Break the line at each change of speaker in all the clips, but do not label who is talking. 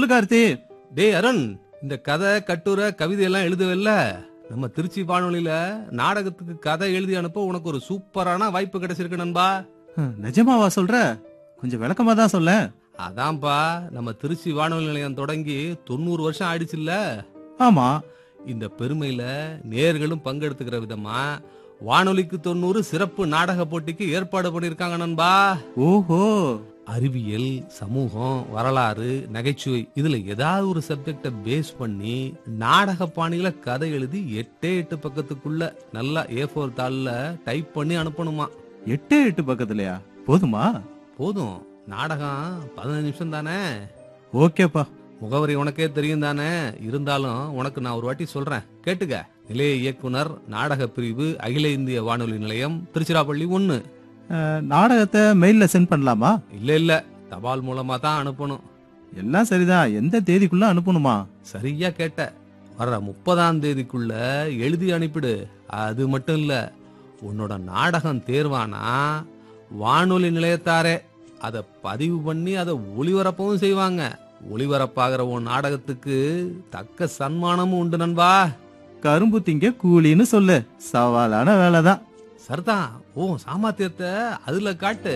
சொல்லு கார்த்தி
டேய் அருண் இந்த கதை கட்டுரை கவிதை எல்லாம் எழுதுவல்ல நம்ம திருச்சி வானொலியில நாடகத்துக்கு கதை எழுதி அனுப்ப உனக்கு ஒரு சூப்பரான வாய்ப்பு கிடைச்சிருக்கு நண்பா
ஹம், நிஜமாவா சொல்ற கொஞ்சம் விளக்கமா தான் சொல்ல
அதான்பா நம்ம திருச்சி வானொலி நிலையம் தொடங்கி தொண்ணூறு வருஷம் ஆயிடுச்சுல்ல
ஆமா
இந்த பெருமையில நேர்களும் பங்கெடுத்துக்கிற விதமா வானொலிக்கு தொண்ணூறு சிறப்பு நாடக போட்டிக்கு ஏற்பாடு பண்ணிருக்காங்க நண்பா
ஓஹோ
அறிவியல் சமூகம் வரலாறு நகைச்சுவை இதுல ஏதாவது ஒரு சப்ஜெக்ட பேஸ் பண்ணி நாடக பாணியில கதை எழுதி எட்டே எட்டு பக்கத்துக்குள்ள நல்லா ஏ ஃபோர் தாள்ல டைப் பண்ணி அனுப்பணுமா
எட்டு எட்டு பக்கத்துலயா போதுமா
போதும் நாடகம் பதினஞ்சு நிமிஷம் தானே
ஓகேப்பா
முகவரி உனக்கே தெரியும் தானே இருந்தாலும் உனக்கு நான் ஒரு வாட்டி சொல்றேன் கேட்டுக்க நிலைய இயக்குனர் நாடக பிரிவு அகில இந்திய வானொலி நிலையம் திருச்சிராப்பள்ளி ஒன்னு
அஹ், நாடகத்தை மெயில்ல சென்ட் பண்ணலாமா
இல்ல இல்ல தபால் மூலமா தான் அனுப்பணும்
எல்லாம் சரிதான் எந்த தேதிக்குள்ள அனுப்பணுமா
சரியா கேட்ட வர்ற முப்பதாம் தேதிக்குள்ள எழுதி அனுப்பிடு அது மட்டும் இல்ல உன்னோட நாடகம் தேர்வானா வானொலி நிலையத்தாரே அதை பதிவு பண்ணி அதை ஒளிபரப்பவும் செய்வாங்க ஒளிபரப்பாகிற உன் நாடகத்துக்கு தக்க சன்மானமும் உண்டு நண்பா
கரும்பு திங்க கூலின்னு சொல்லு சவாலான வேலைதான்
சரிதான் ஓ சாமர்த்தியத்தை அதுல காட்டு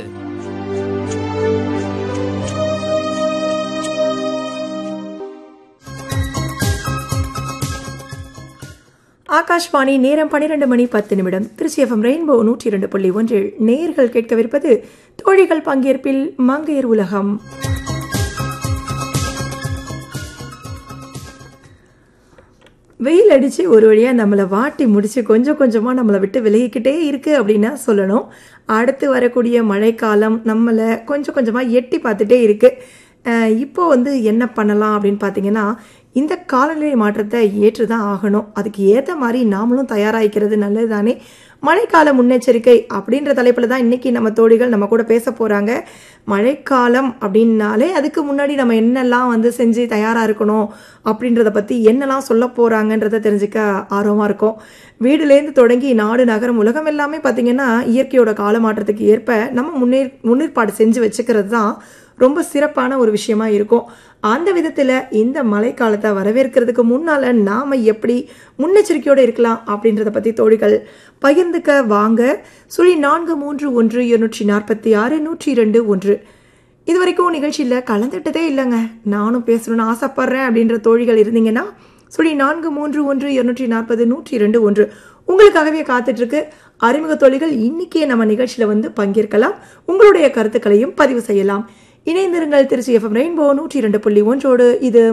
ஆகாஷ்வாணி நேரம் பன்னிரண்டு மணி பத்து நிமிடம் திருச்சி எஃப்எம் ரெயின்போ நூற்றி இரண்டு புள்ளி ஒன்றில் நேர்கள் கேட்கவிருப்பது தோழிகள் பங்கேற்பில் மங்கையர் உலகம் வெயில் அடித்து ஒரு வழியாக நம்மளை வாட்டி முடித்து கொஞ்சம் கொஞ்சமாக நம்மளை விட்டு விலகிக்கிட்டே இருக்குது அப்படின்னா சொல்லணும் அடுத்து வரக்கூடிய மழைக்காலம் நம்மளை கொஞ்சம் கொஞ்சமாக எட்டி பார்த்துட்டே இருக்குது இப்போ வந்து என்ன பண்ணலாம் அப்படின்னு பார்த்தீங்கன்னா இந்த காலநிலை மாற்றத்தை ஏற்று தான் ஆகணும் அதுக்கு ஏற்ற மாதிரி நாமளும் தயாராகிக்கிறது நல்லது தானே மழைக்கால முன்னெச்சரிக்கை அப்படின்ற தலைப்பில் தான் இன்றைக்கி நம்ம தோழிகள் நம்ம கூட பேச போகிறாங்க மழைக்காலம் அப்படின்னாலே அதுக்கு முன்னாடி நம்ம என்னெல்லாம் வந்து செஞ்சு தயாராக இருக்கணும் அப்படின்றத பற்றி என்னெல்லாம் சொல்ல போகிறாங்கன்றத தெரிஞ்சுக்க ஆர்வமாக இருக்கும் வீடுலேருந்து தொடங்கி நாடு நகரம் உலகம் எல்லாமே பார்த்திங்கன்னா இயற்கையோட கால மாற்றத்துக்கு ஏற்ப நம்ம முன்னே முன்னேற்பாடு செஞ்சு வச்சுக்கிறது தான் ரொம்ப சிறப்பான ஒரு விஷயமா இருக்கும் அந்த விதத்தில் இந்த மழைக்காலத்தை வரவேற்கிறதுக்கு முன்னால் நாம் எப்படி முன்னெச்சரிக்கையோடு இருக்கலாம் அப்படின்றத பற்றி தோழிகள் பகிர்ந்துக்க வாங்க சுழி நான்கு மூன்று ஒன்று இருநூற்றி நாற்பத்தி ஆறு நூற்றி இரண்டு ஒன்று இது வரைக்கும் நிகழ்ச்சியில் கலந்துட்டதே இல்லைங்க நானும் பேசணும்னு ஆசைப்பட்றேன் அப்படின்ற தோழிகள் இருந்தீங்கன்னா சுழி நான்கு மூன்று ஒன்று இருநூற்றி நாற்பது நூற்றி இரண்டு ஒன்று உங்களுக்காகவே காத்துட்ருக்கு அறிமுக தோழிகள் இன்னைக்கே நம்ம நிகழ்ச்சியில் வந்து பங்கேற்கலாம் உங்களுடைய கருத்துக்களையும் பதிவு செய்யலாம் இணைந்திருங்கள் திருச்சி எஃப்எம் ரெயின்போ நூற்றி இரண்டு புள்ளி ஒன்றோடு இது